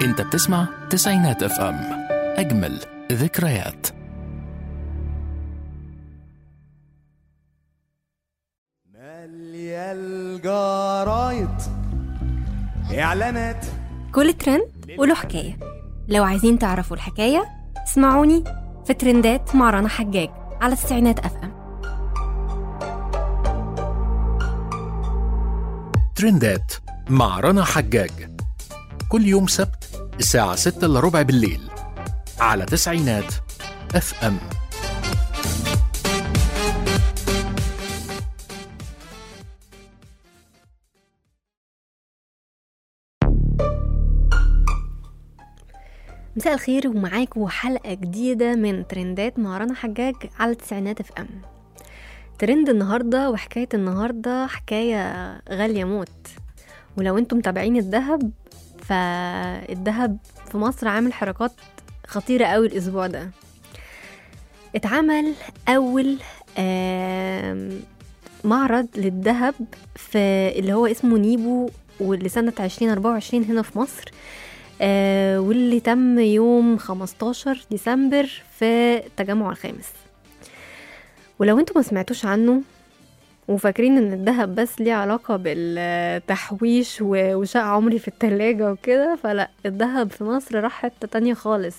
انت بتسمع تسعينات اف ام اجمل ذكريات مالية الجرايد اعلانات كل ترند وله حكاية لو عايزين تعرفوا الحكاية اسمعوني في ترندات مع رنا حجاج على التسعينات اف ام ترندات مع رنا حجاج كل يوم سبت الساعة 6 إلا ربع بالليل على تسعينات اف ام مساء الخير ومعاكم حلقة جديدة من ترندات مع رنا حجاج على التسعينات اف ام ترند النهاردة وحكاية النهاردة حكاية غالية موت ولو انتم متابعين الذهب فالذهب في مصر عامل حركات خطيرة قوي الأسبوع ده اتعمل أول آم، معرض للذهب في اللي هو اسمه نيبو واللي سنة 2024 هنا في مصر آه، واللي تم يوم 15 ديسمبر في التجمع الخامس ولو انتوا ما سمعتوش عنه وفاكرين ان الذهب بس ليه علاقة بالتحويش و- وشقة عمري في التلاجة وكده فلا الذهب في مصر راح حتة تانية خالص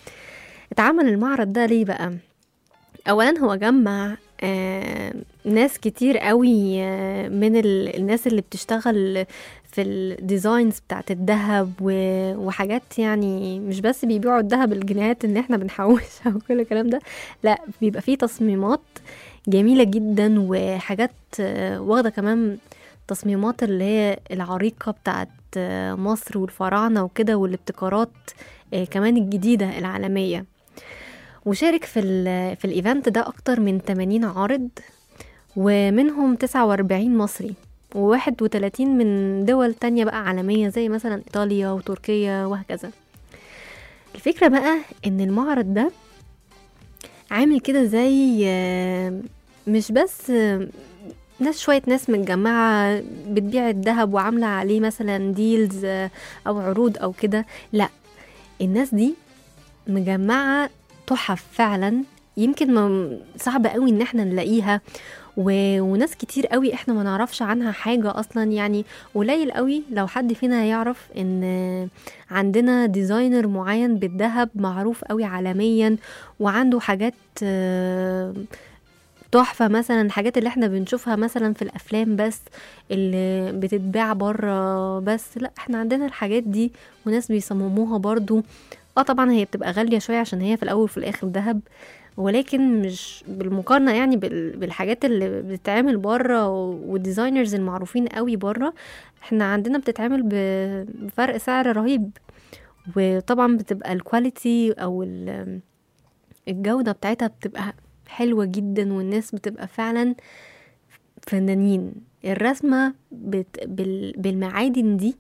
اتعمل المعرض ده ليه بقى اولا هو جمع آه ناس كتير قوي آه من ال- الناس اللي بتشتغل في الديزاينز بتاعت الذهب و- وحاجات يعني مش بس بيبيعوا الذهب الجنيهات ان احنا بنحوشها وكل الكلام ده لا بيبقى فيه تصميمات جميلة جدا وحاجات آه، واخدة كمان تصميمات اللي هي العريقة بتاعت آه، مصر والفراعنة وكده والابتكارات آه، كمان الجديدة العالمية وشارك في ال في الايفنت ده اكتر من 80 عارض ومنهم 49 مصري و31 من دول تانية بقى عالمية زي مثلا إيطاليا وتركيا وهكذا الفكرة بقى إن المعرض ده عامل كده زي آه، مش بس آه، ناس شوية ناس متجمعة بتبيع الذهب وعاملة عليه مثلا ديلز آه، أو عروض أو كده لا الناس دي مجمعة تحف فعلا يمكن ما صعب قوي ان احنا نلاقيها و... وناس كتير قوي احنا ما نعرفش عنها حاجة اصلا يعني قليل قوي لو حد فينا يعرف ان عندنا ديزاينر معين بالذهب معروف قوي عالميا وعنده حاجات آه، تحفة مثلا الحاجات اللي احنا بنشوفها مثلا في الافلام بس اللي بتتباع بره بس لا احنا عندنا الحاجات دي وناس بيصمموها برضو اه طبعا هي بتبقى غالية شوية عشان هي في الاول وفي الاخر ذهب ولكن مش بالمقارنة يعني بال- بالحاجات اللي بتتعمل بره والديزاينرز المعروفين قوي بره احنا عندنا بتتعمل ب- بفرق سعر رهيب وطبعا بتبقى الكواليتي او ال- الجودة بتاعتها بتبقى حلوة جدا والناس بتبقى فعلا فنانين الرسمة بت... بال... بالمعادن دي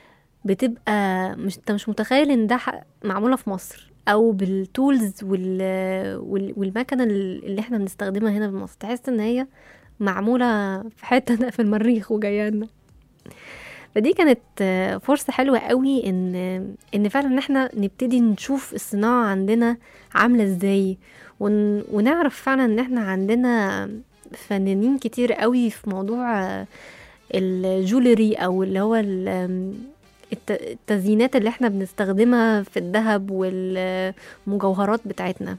بتبقى مش انت مش متخيل ان ده ح- معمولة في مصر او بالتولز وال... وال... والمكنة اللي احنا بنستخدمها هنا في مصر تحس ان هي معمولة في حتة في المريخ وجاية لنا فدي كانت آه، فرصة حلوة قوي ان ان فعلا ان احنا نبتدي نشوف الصناعة عندنا عاملة ازاي ون... ونعرف فعلا ان احنا عندنا فنانين كتير قوي في موضوع آه، الجولري او اللي هو ال- آم، الت- التزيينات اللي احنا بنستخدمها في الذهب والمجوهرات بتاعتنا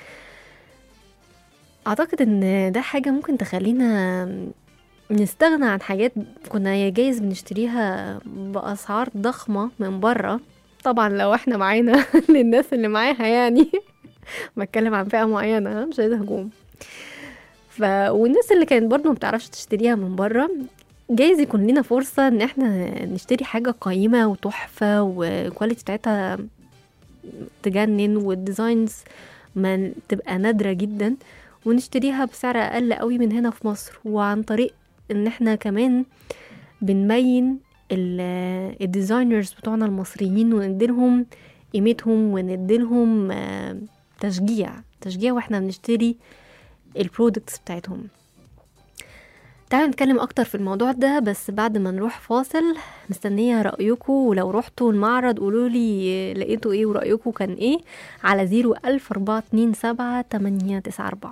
اعتقد ان ده حاجة ممكن تخلينا نستغنى عن حاجات كنا جايز بنشتريها بأسعار ضخمة من بره طبعا لو احنا معانا للناس اللي معاها يعني بتكلم عن فئة معينة ها، مش عايزة هجوم ف... والناس اللي كانت برضو مبتعرفش تشتريها من بره جايز يكون لنا فرصة ان احنا نشتري حاجة قيمة وتحفة والكواليتي بتاعتها تجنن والديزاينز ما تبقى نادرة جدا ونشتريها بسعر اقل قوي من هنا في مصر وعن طريق ان احنا كمان بنبين ال- الديزاينرز بتوعنا المصريين ونديلهم قيمتهم ونديلهم آه، تشجيع تشجيع واحنا بنشتري البرودكتس بتاعتهم تعالوا نتكلم اكتر في الموضوع ده بس بعد ما نروح فاصل مستنيه رايكم ولو رحتوا المعرض قولوا لي لقيتوا ايه ورايكم كان ايه على 01427 894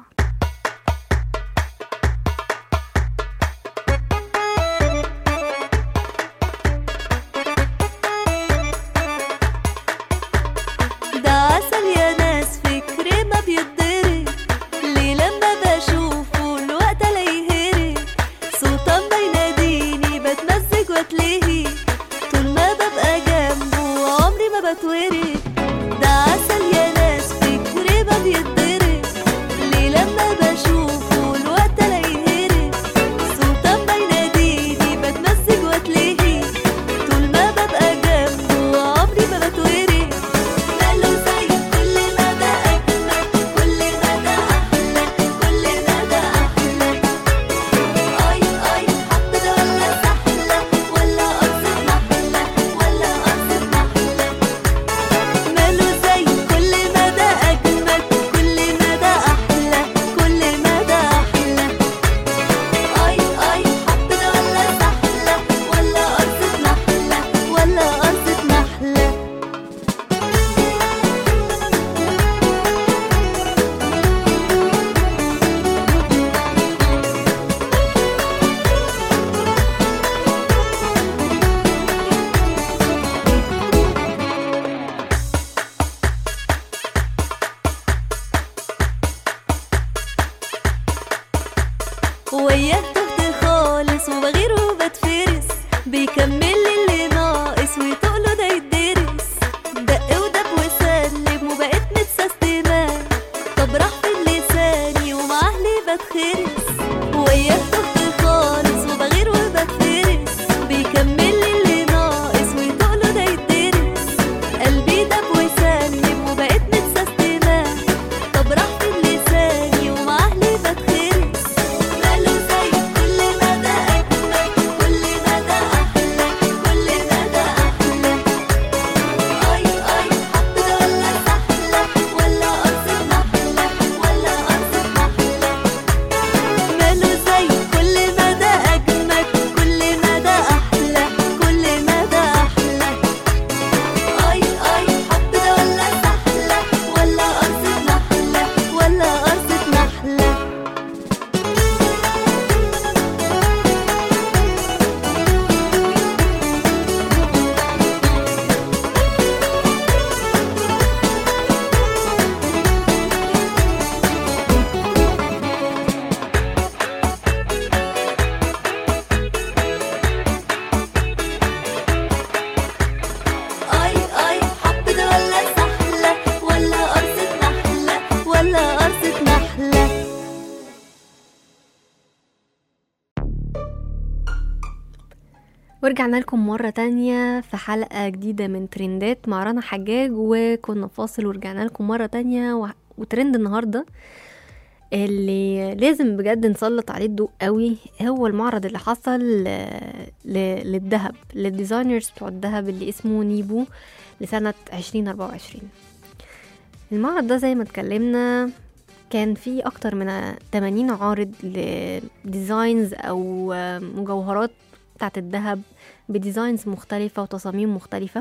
ده عسل يا ناس فكري ما بيتضرب ليه لما بشوفه الوقت الاقيه هرب صوتا ما يناديني بتمزج واتلهي طول ما ببقى جنبه عمري ما بتورد ده عسل يا ناس فكري ما بيتضرب ليه لما بشوفه الوقت الاقيه هرب صوتا ما يناديني بتمزج واتلهي طول ما ببقى جنبه عمري ما بتورد ماله زي كل مدى أجمل كل مدى أحلى كل مدى أحلى أي أي حب ده ولا سحلة ولا قصة محلة ولا قصة محلة ماله زي كل مدى أجمل كل مدى أحلى كل مدى أحلى أي أي حب ده ولا سحلة ولا قصة محلة ولا قصة محلة وياه تهت خالص وبغير وبتفرس بيكمل لي اللي ناقص ويطقله ده يتدرس دق ودب وسلم وبقيت متسستمة طب راح في لساني ومعاه ليه بتخرس وياه تهت خالص وبغير وبتفرس بيكمل لي اللي ناقص ويطقله ده يتدرس قلبي دب وسلم وبقيت متسستمة طب راح في لساني ومعاه ليه بتخرس ماله زي كل مدى أجمل كل مدى أحلى كل مدى أحلى أي أي حب ده ولا سحلة ولا قصة محلة ولا قصة محلة ماله زي كل مدى أجمل كل مدى أحلى كل مدى أحلى أي أي حب ده ولا سحلة ولا قصة محلة ولا قصة محلة أي أي حب ده ولا سحلة ولا قرصة نحلة ولا قرصة نحلة ورجعنا لكم مرة تانية في حلقة جديدة من ترندات مع رنا حجاج وكنا فاصل ورجعنا لكم مرة تانية و... وترند النهاردة اللي لازم بجد نسلط عليه الضوء قوي هو المعرض اللي حصل ل... ل... للذهب للديزاينرز بتوع الذهب اللي اسمه نيبو لسنة 2024 المعرض ده زي ما اتكلمنا كان فيه أكتر من 80 عارض لديزاينز أو مجوهرات بتاعت الذهب بديزاينز مختلفة وتصاميم مختلفة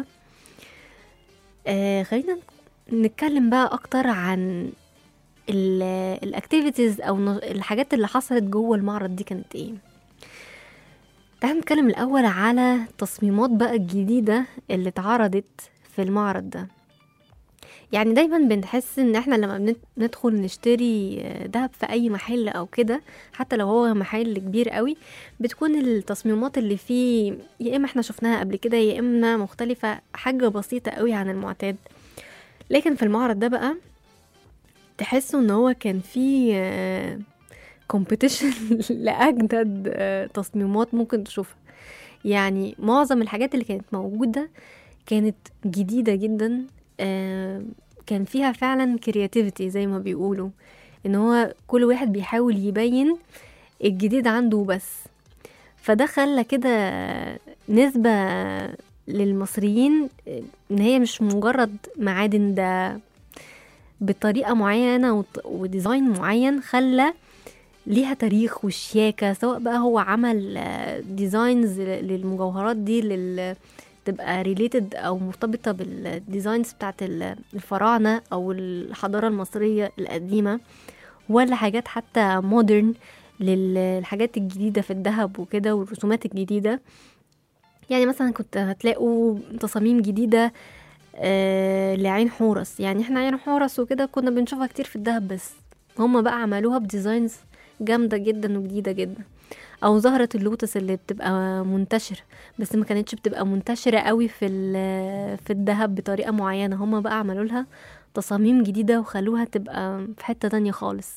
آه خلينا نتكلم بقى أكتر عن الاكتيفيتيز أو ن- الحاجات اللي حصلت جوه المعرض دي كانت ايه تعالوا نتكلم الأول على التصميمات بقى الجديدة اللي اتعرضت في المعرض ده يعني دايما بنحس ان احنا لما بنت- ندخل نشتري آه، دهب في اي محل او كده حتى لو هو محل كبير قوي بتكون التصميمات اللي فيه يا اما احنا شفناها قبل كده يا اما مختلفة حاجة بسيطة قوي عن المعتاد لكن في المعرض ده بقى تحسوا ان هو كان فيه كومبيتيشن لاجدد آه، تصميمات ممكن تشوفها يعني معظم الحاجات اللي كانت موجودة كانت جديدة جدا آه، كان فيها فعلا كرياتيفيتي زي ما بيقولوا ان هو كل واحد بيحاول يبين الجديد عنده بس فده خلى كده نسبة للمصريين ان هي مش مجرد معادن ده بطريقة معينة وط- وديزاين معين خلى ليها تاريخ وشياكة سواء بقى هو عمل ديزاينز للمجوهرات دي لل تبقى ريليتد او مرتبطه بالديزاينز بتاعت ال- الفراعنه او الحضاره المصريه القديمه ولا حاجات حتى مودرن للحاجات الجديده في الذهب وكده والرسومات الجديده يعني مثلا كنت هتلاقوا تصاميم جديده آه لعين حورس يعني احنا عين حورس وكده كنا بنشوفها كتير في الذهب بس هما بقى عملوها بديزاينز جامده جدا وجديده جدا او زهرة اللوتس اللي بتبقى منتشرة بس ما كانتش بتبقى منتشرة قوي في ال- في الذهب بطريقة معينة هما بقى عملوا لها تصاميم جديدة وخلوها تبقى في حتة تانية خالص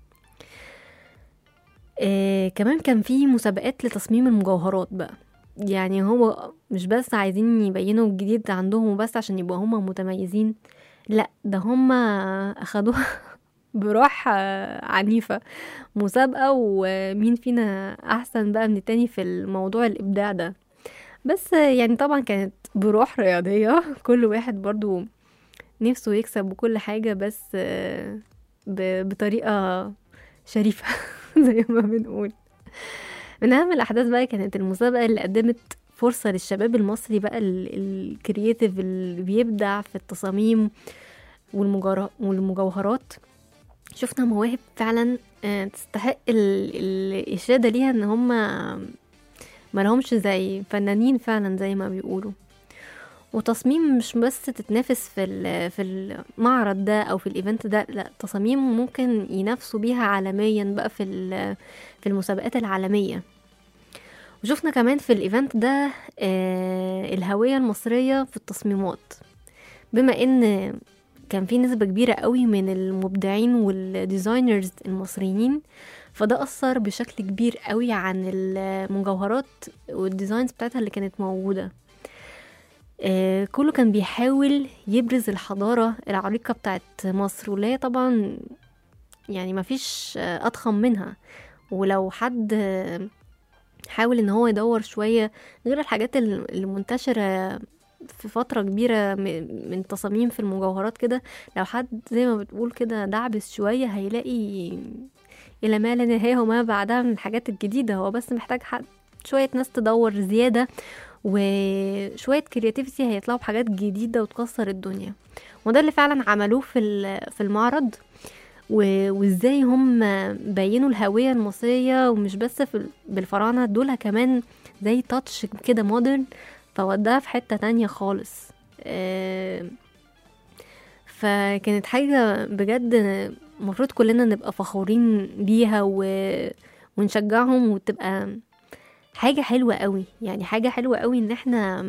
آه كمان كان في مسابقات لتصميم المجوهرات بقى يعني هو مش بس عايزين يبينوا الجديد عندهم وبس عشان يبقوا هما متميزين لا ده هما اخدوها بروح آه، عنيفة مسابقة ومين فينا أحسن بقى من التاني في الموضوع الإبداع ده بس يعني طبعا كانت بروح رياضية كل واحد برضو نفسه يكسب وكل حاجة بس آه، ب- بطريقة شريفة زي ما بنقول من أهم الأحداث بقى كانت المسابقة اللي قدمت فرصة للشباب المصري بقى ال- الكرياتيف اللي بيبدع في التصاميم والمجار- والمجوهرات شفنا مواهب فعلا آه، تستحق ال- ال- الإشادة ليها إن هم ملهمش زي فنانين فعلا زي ما بيقولوا وتصميم مش بس تتنافس في ال- في المعرض ده او في الايفنت ده لا تصاميم ممكن ينافسوا بيها عالميا بقى في ال- في المسابقات العالمية وشفنا كمان في الايفنت ده آه، الهوية المصرية في التصميمات بما ان كان في نسبة كبيرة قوي من المبدعين والديزاينرز المصريين فده أثر بشكل كبير قوي عن المجوهرات والديزاينز بتاعتها اللي كانت موجودة آه، كله كان بيحاول يبرز الحضارة العريقة بتاعت مصر واللي هي طبعا يعني مفيش آه، أضخم منها ولو حد آه، حاول ان هو يدور شوية غير الحاجات ال- اللي منتشرة في فترة كبيرة م- من تصاميم في المجوهرات كده لو حد زي ما بتقول كده دعبس شوية هيلاقي إلى ما لا نهاية وما بعدها من الحاجات الجديدة هو بس محتاج حد شوية ناس تدور زيادة وشوية كرياتيفيتي هيطلعوا بحاجات جديدة وتكسر الدنيا وده اللي فعلا عملوه في ال- في المعرض و- وازاي هم بينوا الهوية المصرية ومش بس في ال- بالفراعنة دول كمان زي تاتش كده مودرن فوداها في حتة تانية خالص آه، فكانت حاجة بجد المفروض كلنا نبقى فخورين بيها و... ونشجعهم وتبقى حاجة حلوة قوي يعني حاجة حلوة قوي ان احنا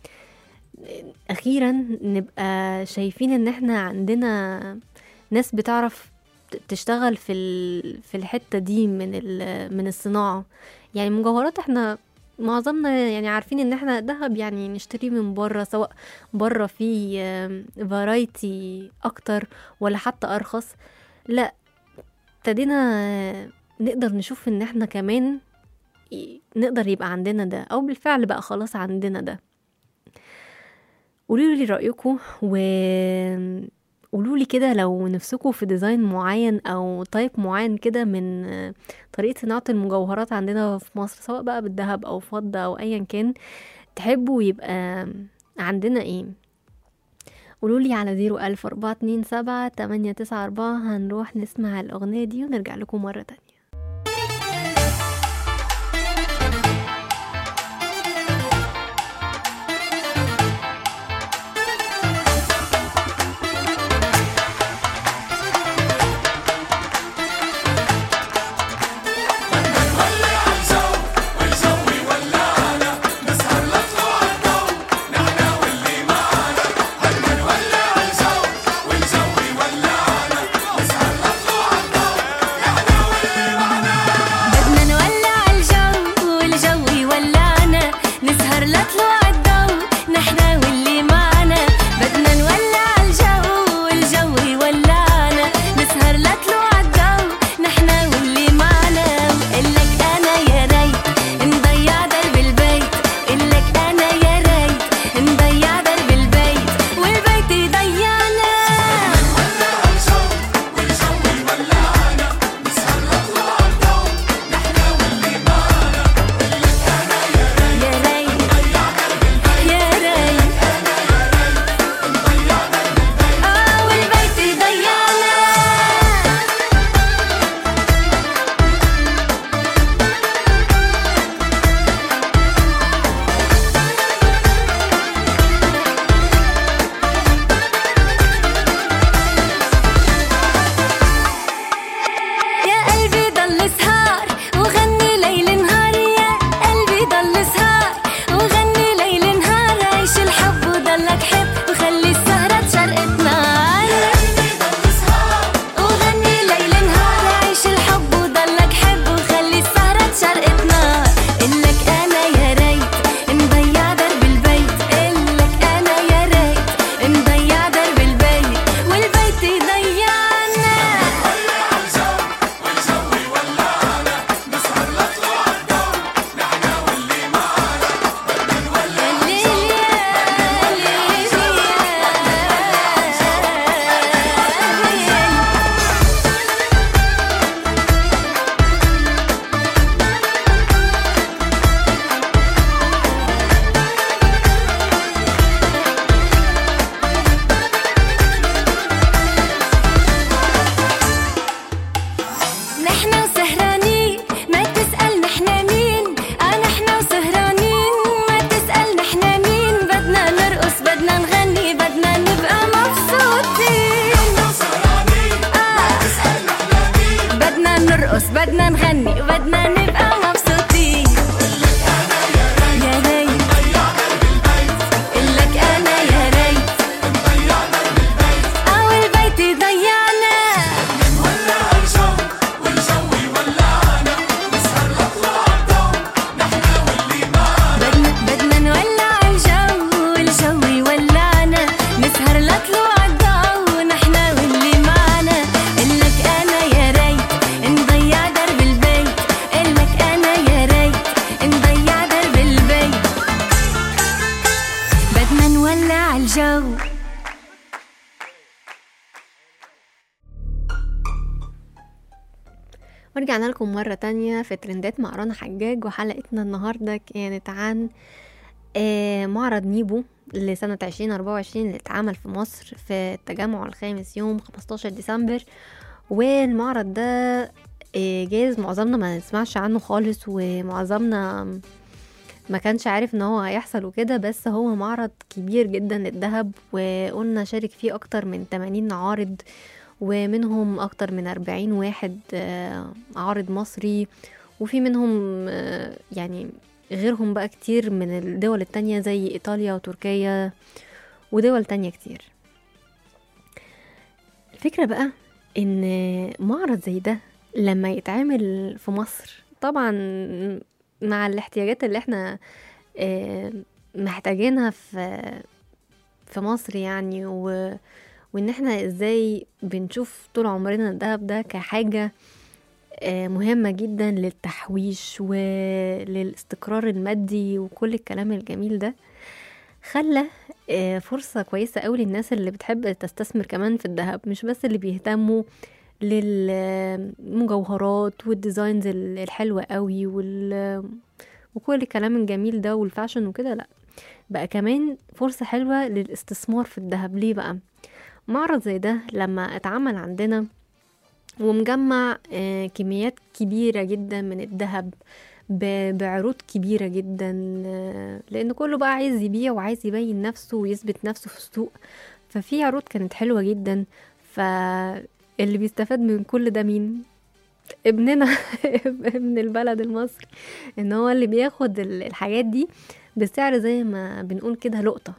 اخيرا نبقى شايفين ان احنا عندنا ناس بتعرف ت- تشتغل في ال... في الحتة دي من ال... من الصناعة يعني مجوهرات احنا معظمنا يعني عارفين ان احنا دهب يعني نشتريه من بره سواء بره في فرايتي اكتر ولا حتى ارخص لا ابتدينا نقدر نشوف ان احنا كمان ي- نقدر يبقى عندنا ده او بالفعل بقى خلاص عندنا ده قولوا لي رايكم و قولوا لي كده لو نفسكم في ديزاين معين او تايب معين كده من آه، طريقه صناعه المجوهرات عندنا في مصر سواء بقى بالذهب او فضه او ايا كان تحبوا يبقى عندنا ايه قولوا لي على زيرو ألف أربعة اتنين سبعة تمانية تسعة أربعة هنروح نسمع الأغنية دي ونرجع لكم مرة تانية والجو ولعنا نسهر نطلع الضوء نحن واللي ورجعنا لكم مرة تانية في ترندات مع رنا حجاج وحلقتنا النهاردة كانت عن آه، معرض نيبو لسنة عشرين أربعة وعشرين اللي اتعمل في مصر في التجمع الخامس يوم 15 ديسمبر والمعرض ده آه، جايز معظمنا ما نسمعش عنه خالص ومعظمنا ما كانش عارف ان هو هيحصل وكده بس هو معرض كبير جدا للذهب وقلنا شارك فيه اكتر من 80 عارض ومنهم اكتر من 40 واحد آه، عارض مصري وفي منهم آه، يعني غيرهم بقى كتير من الدول التانية زي ايطاليا وتركيا ودول تانية كتير الفكرة بقى ان معرض زي ده لما يتعمل في مصر طبعا مع الاحتياجات اللي احنا آه، محتاجينها في في مصر يعني و وان احنا ازاي بنشوف طول عمرنا الدهب ده كحاجة آه، مهمة جدا للتحويش وللاستقرار المادي وكل الكلام الجميل ده خلى آه، فرصة كويسة قوي للناس اللي بتحب تستثمر كمان في الذهب مش بس اللي بيهتموا للمجوهرات والديزاينز ال- الحلوة قوي وال وكل الكلام الجميل ده والفاشن وكده لا بقى كمان فرصة حلوة للاستثمار في الذهب ليه بقى معرض زي ده لما اتعمل عندنا ومجمع آه، كميات كبيرة جدا من الذهب ب- بعروض كبيرة جدا آه، لأن كله بقى عايز يبيع وعايز يبين نفسه ويثبت نفسه في السوق ففي عروض كانت حلوة جدا فاللي بيستفاد من كل ده مين؟ ابننا ابن البلد المصري ان هو اللي بياخد ال- الحاجات دي بسعر زي ما بنقول كده لقطة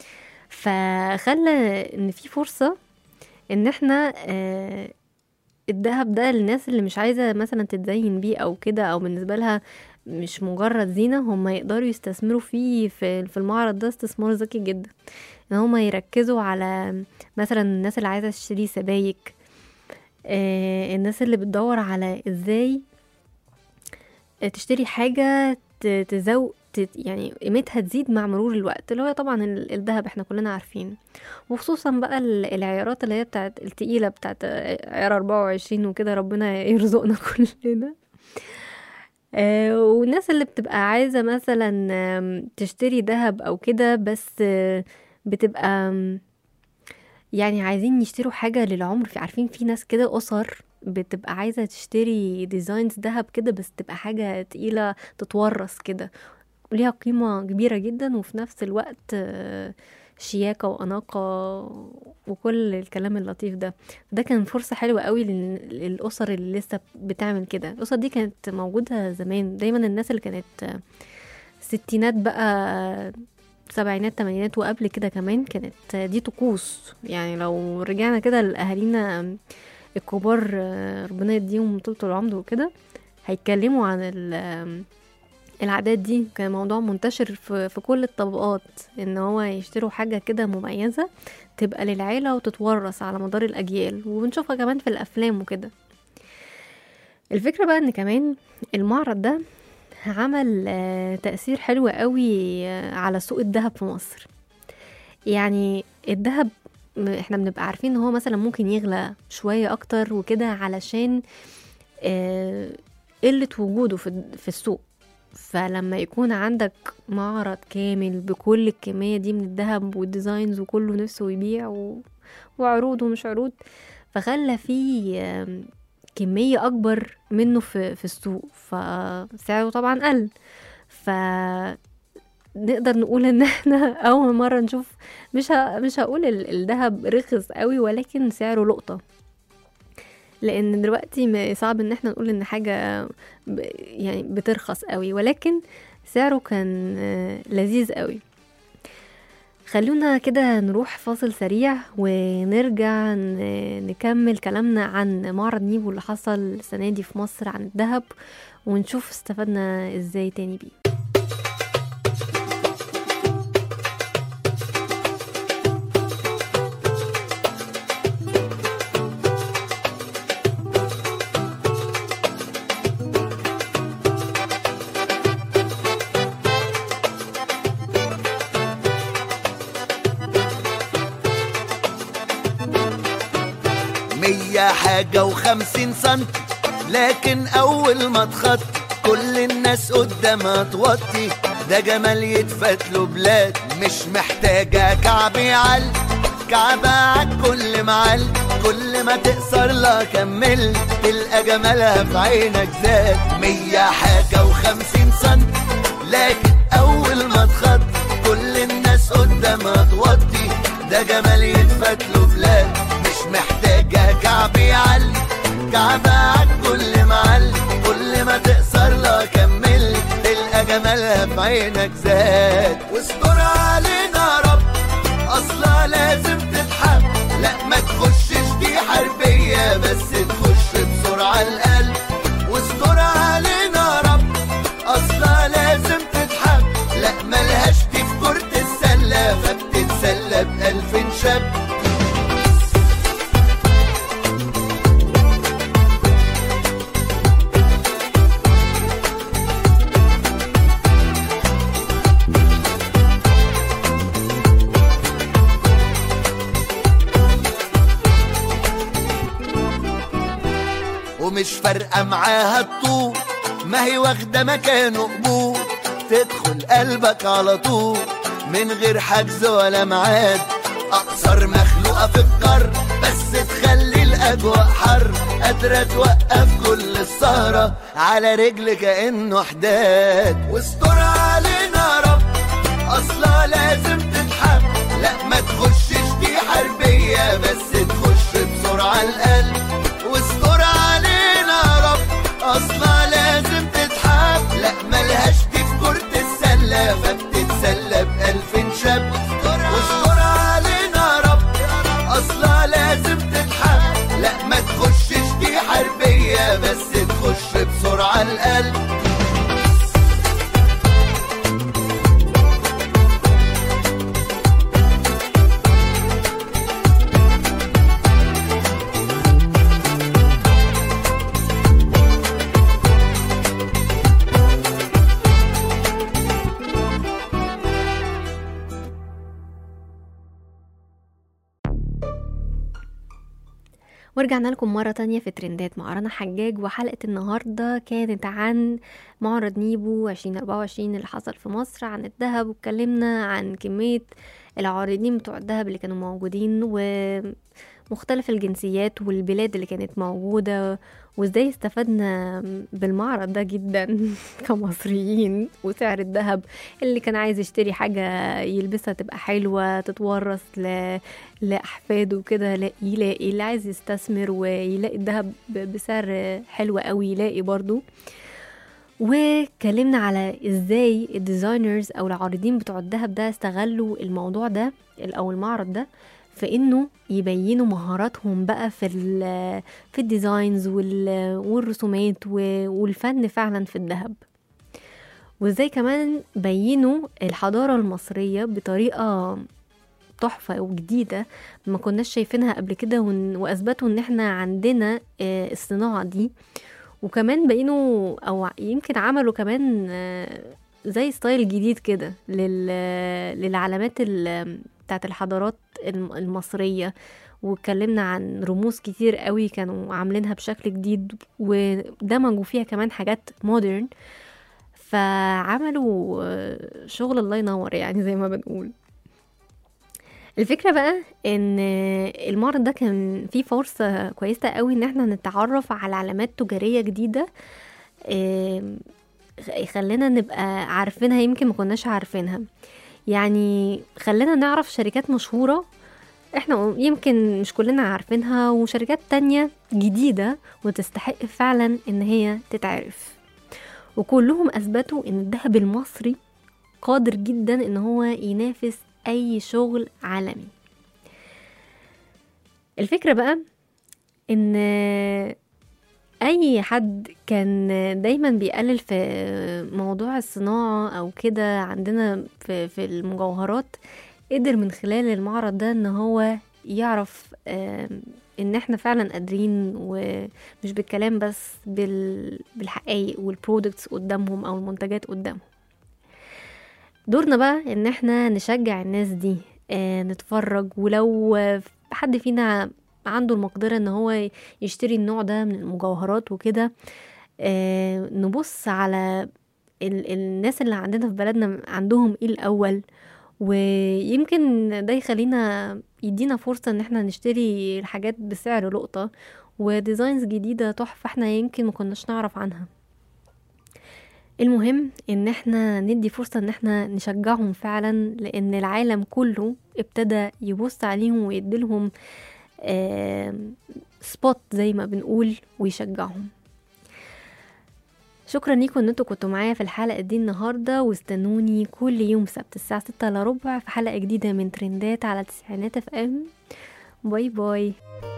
فخلى ان في فرصة ان احنا آه، الذهب ده للناس اللي مش عايزة مثلا تتزين بيه او كده او بالنسبة لها مش مجرد زينة هم يقدروا يستثمروا فيه في في المعرض ده استثمار ذكي جدا ان هم يركزوا على مثلا الناس اللي عايزة تشتري سبايك آه، الناس اللي بتدور على ازاي تشتري حاجة ت- تزو ت- يعني قيمتها تزيد مع مرور الوقت اللي هو طبعا ال- الذهب احنا كلنا عارفين وخصوصا بقى ال- العيارات اللي هي بتاعت التقيلة بتاعت عيار 24 وكده ربنا يرزقنا كلنا آه، والناس اللي بتبقى عايزة مثلا آم، تشتري ذهب او كده بس آه، بتبقى آم، يعني عايزين يشتروا حاجة للعمر في عارفين في ناس كده أسر بتبقى عايزة تشتري ديزاينز ذهب كده بس تبقى حاجة تقيلة تتورث كده ليها قيمة كبيرة جدا وفي نفس الوقت آه، شياكة وأناقة وكل الكلام اللطيف ده ده كان فرصة حلوة قوي لل- للأسر اللي لسه بتعمل كده الأسر دي كانت موجودة زمان دايما الناس اللي كانت آه، ستينات بقى سبعينات تمانينات وقبل كده كمان كانت دي طقوس يعني لو رجعنا كده لأهالينا الكبار آه، ربنا يديهم طولة العمر وكده هيتكلموا عن ال- العادات دي كان موضوع منتشر في, في كل الطبقات ان هو يشتروا حاجة كده مميزة تبقى للعيلة وتتورث على مدار الأجيال وبنشوفها كمان في الأفلام وكده الفكرة بقى ان كمان المعرض ده عمل آه، تأثير حلو قوي آه، على سوق الذهب في مصر يعني الذهب م- احنا بنبقى عارفين ان هو مثلا ممكن يغلى شوية اكتر وكده علشان آه، قلة وجوده في في السوق فلما يكون عندك معرض كامل بكل الكمية دي من الذهب والديزاينز وكله نفسه يبيع و... وعروض ومش عروض فخلى فيه آم، كمية أكبر منه في, في السوق فسعره طبعا قل ف نقدر نقول ان احنا اول مرة نشوف مش ه... مش هقول ال- الذهب رخص قوي ولكن سعره لقطة لان دلوقتي م- صعب ان احنا نقول ان حاجة ب... يعني بترخص قوي ولكن سعره كان آه، لذيذ قوي خلونا كده نروح فاصل سريع ونرجع ن- نكمل كلامنا عن معرض نيبو اللي حصل السنة دي في مصر عن الذهب ونشوف استفدنا ازاي تاني بيه مية حاجة وخمسين سنتي لكن اول ما اتخط كل الناس قدامها توطي ده جمال يتفات له بلاد مش محتاجة كعب يعل كعبة عالكل معل كل ما تقصر لا كمل تلقى جمالها في عينك زاد مية حاجة وخمسين سنت لكن أول ما تخط كل الناس قدامها توطي ده جمال يتفات له بلاد مش محتاجة كعب يعلي كعبة عالكل معلي كل ما تقصر لا كمل تلقى جمالها في عينك زاد واستر علينا رب اصلا لازم تتحب لا ما تخشش دي حربية بس تخش بسرعة القلب واستر علينا رب اصلا لازم تتحب لا ملهاش دي في كرة السلة فبتتسلى بألف شاب ومش فارقة معاها الطول ما هي واخدة مكانه قبول تدخل قلبك على طول من غير حجز ولا ميعاد أقصر مخلوقة في القار بس تخلي الأجواء حر قادرة توقف كل السهرة على رجل كأنه حداد واستر علينا رب أصلا لازم تتحب لا ما تخشش دي حربية بس تخش بسرعة القلب واستر علينا رب اصلا لازم تتحب لا ملهاش دي في كرة السلة فبتتسلى بألف شاب واستر علينا رب اصلا لازم تتحب لا ما تخشش دي حربية بس تخش بسرعة القلب ورجعنا لكم مرة تانية في ترندات مع رنا حجاج وحلقة النهاردة كانت عن معرض نيبو 2024 اللي حصل في مصر عن الذهب واتكلمنا عن كمية العارضين بتوع الذهب اللي كانوا موجودين ومختلف الجنسيات والبلاد اللي كانت موجودة وازاي استفدنا بالمعرض ده جدا كمصريين وسعر الذهب اللي كان عايز يشتري حاجة يلبسها تبقى حلوة تتورث ل... لأحفاده وكده لا يلاقي اللي عايز يستثمر ويلاقي الذهب ب- بسعر حلو قوي يلاقي برضو واتكلمنا على ازاي الديزاينرز او العارضين بتوع الذهب ده استغلوا الموضوع ده او المعرض ده في انه يبينوا مهاراتهم بقى في ال- في الديزاينز وال- والرسومات و- والفن فعلا في الذهب وازاي كمان بينوا الحضارة المصرية بطريقة تحفة وجديدة ما كناش شايفينها قبل كده ون- واثبتوا ان احنا عندنا آه، الصناعة دي وكمان بقينوا او يمكن عملوا كمان آه، زي ستايل جديد كده لل- للعلامات ال- بتاعت الحضارات الم- المصرية واتكلمنا عن رموز كتير قوي كانوا عاملينها بشكل جديد ودمجوا فيها كمان حاجات مودرن فعملوا آه، شغل الله ينور يعني زي ما بنقول الفكرة بقى ان المعرض ده كان فيه فرصة كويسة قوي ان احنا نتعرف على علامات تجارية جديدة آم، خلينا نبقى عارفينها يمكن ما كناش عارفينها يعني خلينا نعرف شركات مشهورة احنا يمكن مش كلنا عارفينها وشركات تانية جديدة وتستحق فعلا ان هي تتعرف وكلهم اثبتوا ان الذهب المصري قادر جدا ان هو ينافس اي شغل عالمي الفكرة بقى ان اي حد كان دايما بيقلل في موضوع الصناعة او كده عندنا في, في المجوهرات قدر من خلال المعرض ده ان هو يعرف آم، ان احنا فعلا قادرين ومش بالكلام بس بال- بالحقائق والبرودكتس قدامهم او المنتجات قدامهم دورنا بقى ان احنا نشجع الناس دي آه، نتفرج ولو آه، حد فينا عنده المقدرة ان هو يشتري النوع ده من المجوهرات وكده آه نبص على ال الناس اللي عندنا في بلدنا عندهم ايه الاول ويمكن ده يخلينا يدينا فرصة ان احنا نشتري الحاجات بسعر لقطة وديزاينز جديدة تحفة احنا يمكن ما كناش نعرف عنها المهم ان احنا ندي فرصة ان احنا نشجعهم فعلا لان العالم كله ابتدى يبص عليهم ويديلهم سبوت زي ما بنقول ويشجعهم شكرا ليكم ان انتوا كنتوا معايا في الحلقة دي النهاردة واستنوني كل يوم سبت الساعة ستة الا ربع في حلقة جديدة من ترندات على تسعينات اف ام باي باي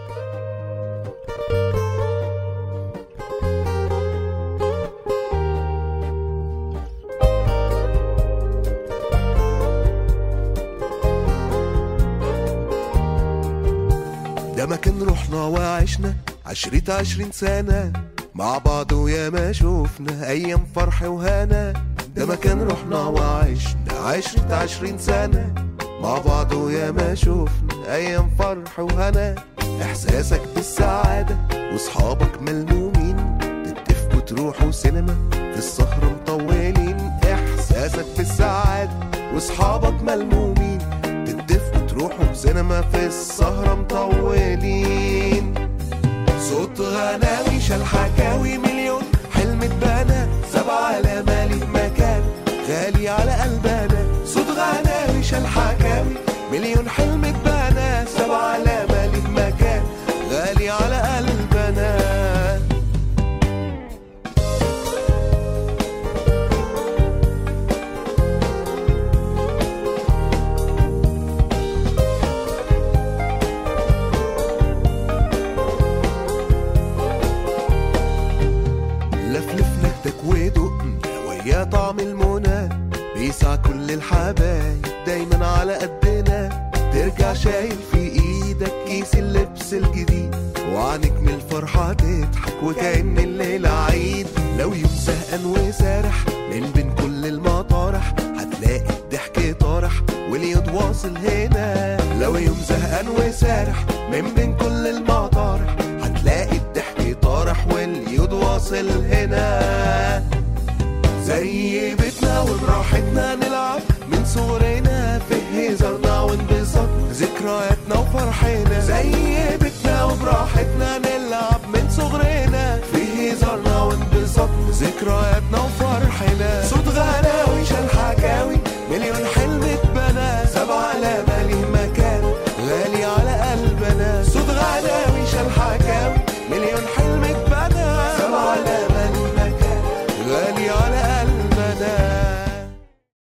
ده مكان رحنا وعشنا عشرة عشرين سنة مع بعض ويا ما شوفنا أيام فرح وهنا ده مكان رحنا وعشنا عشرة عشرين سنة مع بعض ويا ما شوفنا أيام فرح وهنا إحساسك بالسعادة وصحابك ملمومين تتفقوا تروحوا سينما في السهرة مطولين إحساسك بالسعادة وصحابك ملمومين تتفقوا تروحوا سينما في السهرة مطولين صوت غناوي شال حكاوي مليون حلم اتبنى سبعة لمالي مكان غالي على قلبنا صوت غناوي شال حكاوي مليون حلم اتبنى سبعة لمالي مكان غالي على قلبنا لفلف نكتك ودقنا ويا طعم المنى بيسع كل الحبايب دايما على قدنا ترجع شايل في ايدك كيس اللبس الجديد وعنك من الفرحة تضحك وكأن الليلة عيد لو يوم زهقان وسارح من بين كل المطارح هتلاقي الضحك طارح واليد واصل هنا لو يوم زهقان وسارح من بين كل المطارح هتلاقي الضحك طارح واليد واصل هنا زي بيتنا وبراحتنا نلعب من صغرنا في هزارنا وانبساطنا ذكرياتنا وفرحنا زي بيتنا وبراحتنا نلعب من صغرنا في هزارنا وانبساطنا ذكرياتنا وفرحنا صوت غناوي شال حكاوي مليون